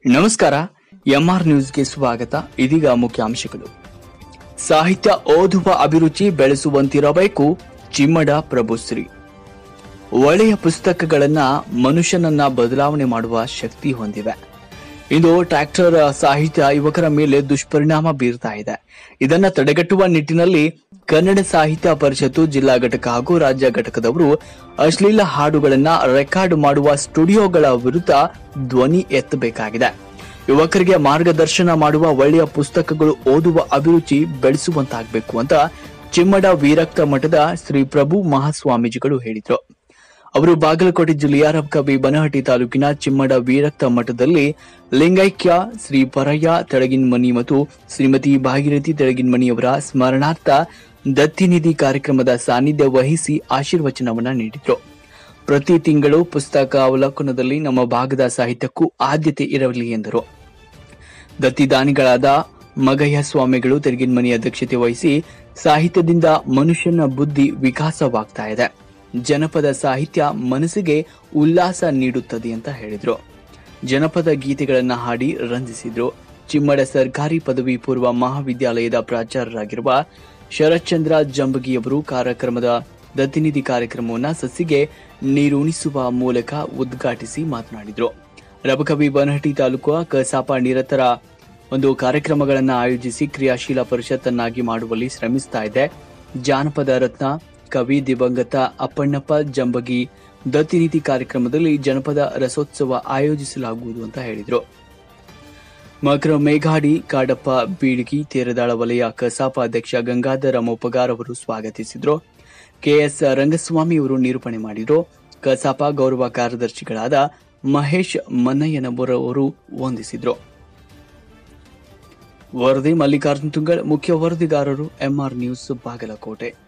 ನಮಸ್ಕಾರ ಎಂಆರ್ ನ್ಯೂಸ್ಗೆ ಸ್ವಾಗತ ಇದೀಗ ಮುಖ್ಯಾಂಶಗಳು ಸಾಹಿತ್ಯ ಓದುವ ಅಭಿರುಚಿ ಬೆಳೆಸುವಂತಿರಬೇಕು ಚಿಮ್ಮಡ ಪ್ರಭುಶ್ರೀ ಒಳ್ಳೆಯ ಪುಸ್ತಕಗಳನ್ನ ಮನುಷ್ಯನನ್ನ ಬದಲಾವಣೆ ಮಾಡುವ ಶಕ್ತಿ ಹೊಂದಿವೆ ಇಂದು ಟ್ರ್ಯಾಕ್ಟರ್ ಸಾಹಿತ್ಯ ಯುವಕರ ಮೇಲೆ ದುಷ್ಪರಿಣಾಮ ಬೀರ್ತಾ ಇದೆ ಇದನ್ನ ತಡೆಗಟ್ಟುವ ನಿಟ್ಟಿನಲ್ಲಿ ಕನ್ನಡ ಸಾಹಿತ್ಯ ಪರಿಷತ್ತು ಜಿಲ್ಲಾ ಘಟಕ ಹಾಗೂ ರಾಜ್ಯ ಘಟಕದವರು ಅಶ್ಲೀಲ ಹಾಡುಗಳನ್ನ ರೆಕಾರ್ಡ್ ಮಾಡುವ ಸ್ಟುಡಿಯೋಗಳ ವಿರುದ್ಧ ಧ್ವನಿ ಎತ್ತಬೇಕಾಗಿದೆ ಯುವಕರಿಗೆ ಮಾರ್ಗದರ್ಶನ ಮಾಡುವ ಒಳ್ಳೆಯ ಪುಸ್ತಕಗಳು ಓದುವ ಅಭಿರುಚಿ ಬೆಳೆಸುವಂತಾಗಬೇಕು ಅಂತ ಚಿಮ್ಮಡ ವೀರಕ್ತ ಮಠದ ಶ್ರೀ ಪ್ರಭು ಮಹಾಸ್ವಾಮೀಜಿಗಳು ಹೇಳಿದರು ಅವರು ಬಾಗಲಕೋಟೆ ಜಿಲ್ಲೆಯ ರಬ್ಕಬಿ ಬನಹಟ್ಟಿ ತಾಲೂಕಿನ ಚಿಮ್ಮಡ ವೀರಕ್ತ ಮಠದಲ್ಲಿ ಲಿಂಗೈಕ್ಯ ಶ್ರೀ ಪರಯ್ಯ ತೆಳಗಿನ್ಮನಿ ಮತ್ತು ಶ್ರೀಮತಿ ಭಾಗೀರಥಿ ತೆಳಗಿನ್ಮನಿಯವರ ಸ್ಮರಣಾರ್ಥ ದತ್ತಿನಿಧಿ ಕಾರ್ಯಕ್ರಮದ ಸಾನ್ನಿಧ್ಯ ವಹಿಸಿ ಆಶೀರ್ವಚನವನ್ನ ನೀಡಿದರು ಪ್ರತಿ ತಿಂಗಳು ಪುಸ್ತಕ ಅವಲೋಕನದಲ್ಲಿ ನಮ್ಮ ಭಾಗದ ಸಾಹಿತ್ಯಕ್ಕೂ ಆದ್ಯತೆ ಇರಲಿ ಎಂದರು ದತ್ತಿದಾನಿಗಳಾದ ಮಗಯ್ಯ ಸ್ವಾಮಿಗಳು ತೆಲಗಿನ್ಮನಿ ಅಧ್ಯಕ್ಷತೆ ವಹಿಸಿ ಸಾಹಿತ್ಯದಿಂದ ಮನುಷ್ಯನ ಬುದ್ಧಿ ವಿಕಾಸವಾಗ್ತಾ ಇದೆ ಜನಪದ ಸಾಹಿತ್ಯ ಮನಸ್ಸಿಗೆ ಉಲ್ಲಾಸ ನೀಡುತ್ತದೆ ಅಂತ ಹೇಳಿದ್ರು ಜನಪದ ಗೀತೆಗಳನ್ನ ಹಾಡಿ ರಂಜಿಸಿದ್ರು ಚಿಮ್ಮಡ ಸರ್ಕಾರಿ ಪದವಿ ಪೂರ್ವ ಮಹಾವಿದ್ಯಾಲಯದ ಪ್ರಾಚಾರ್ಯರಾಗಿರುವ ಶರತ್ಚಂದ್ರ ಜಂಬಗಿಯವರು ಕಾರ್ಯಕ್ರಮದ ದತ್ತಿನಿಧಿ ಕಾರ್ಯಕ್ರಮವನ್ನ ಸಸಿಗೆ ನೀರುಣಿಸುವ ಮೂಲಕ ಉದ್ಘಾಟಿಸಿ ಮಾತನಾಡಿದ್ರು ರಬಕವಿ ಬನಹಟ್ಟಿ ತಾಲೂಕು ಕಸಾಪ ನಿರತರ ಒಂದು ಕಾರ್ಯಕ್ರಮಗಳನ್ನ ಆಯೋಜಿಸಿ ಕ್ರಿಯಾಶೀಲ ಪರಿಷತ್ತನ್ನಾಗಿ ಮಾಡುವಲ್ಲಿ ಶ್ರಮಿಸ್ತಾ ಇದೆ ಜಾನಪದ ರತ್ನ ಕವಿ ದಿವಂಗತ ಅಪ್ಪಣ್ಣಪ್ಪ ಜಂಬಗಿ ದತ್ತಿನೀತಿ ಕಾರ್ಯಕ್ರಮದಲ್ಲಿ ಜನಪದ ರಸೋತ್ಸವ ಆಯೋಜಿಸಲಾಗುವುದು ಅಂತ ಹೇಳಿದ್ರು ಮಕರ ಮೇಘಾಡಿ ಕಾಡಪ್ಪ ಬೀಳಗಿ ತೇರದಾಳ ವಲಯ ಕಸಾಪ ಅಧ್ಯಕ್ಷ ಗಂಗಾಧರ ಮೊಪ್ಪಗಾರ್ ಅವರು ಸ್ವಾಗತಿಸಿದ್ರು ಕೆಎಸ್ ರಂಗಸ್ವಾಮಿ ಅವರು ನಿರೂಪಣೆ ಮಾಡಿದ್ರು ಕಸಾಪ ಗೌರವ ಕಾರ್ಯದರ್ಶಿಗಳಾದ ಮಹೇಶ್ ಮನ್ನಯ್ಯನವರ ಅವರು ವಂದಿಸಿದ್ರು ವರದಿ ಮಲ್ಲಿಕಾರ್ಜುನ್ ತುಂಗಳ್ ಮುಖ್ಯ ವರದಿಗಾರರು ಎಂಆರ್ ನ್ಯೂಸ್ ಬಾಗಲಕೋಟೆ